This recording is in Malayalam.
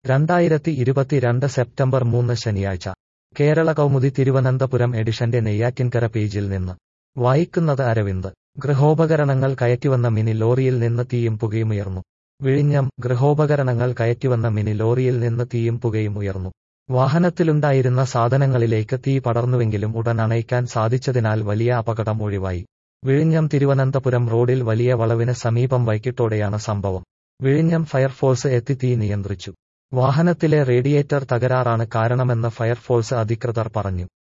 രണ്ടായിരത്തി ഇരുപത്തിരണ്ട് സെപ്റ്റംബർ മൂന്ന് ശനിയാഴ്ച കേരള കൗമുദി തിരുവനന്തപുരം എഡിഷന്റെ നെയ്യാറ്റിൻകര പേജിൽ നിന്ന് വായിക്കുന്നത് അരവിന്ദ് ഗൃഹോപകരണങ്ങൾ കയറ്റിവന്ന മിനി ലോറിയിൽ നിന്ന് തീയും പുകയും ഉയർന്നു വിഴിഞ്ഞം ഗൃഹോപകരണങ്ങൾ കയറ്റിവന്ന മിനി ലോറിയിൽ നിന്ന് തീയും പുകയും ഉയർന്നു വാഹനത്തിലുണ്ടായിരുന്ന സാധനങ്ങളിലേക്ക് തീ പടർന്നുവെങ്കിലും ഉടൻ അണയ്ക്കാൻ സാധിച്ചതിനാൽ വലിയ അപകടം ഒഴിവായി വിഴിഞ്ഞം തിരുവനന്തപുരം റോഡിൽ വലിയ വളവിന് സമീപം വൈകിട്ടോടെയാണ് സംഭവം വിഴിഞ്ഞം ഫയർഫോഴ്സ് എത്തി തീ നിയന്ത്രിച്ചു വാഹനത്തിലെ റേഡിയേറ്റർ തകരാറാണ് കാരണമെന്ന് ഫയർഫോഴ്സ് അധികൃതർ പറഞ്ഞു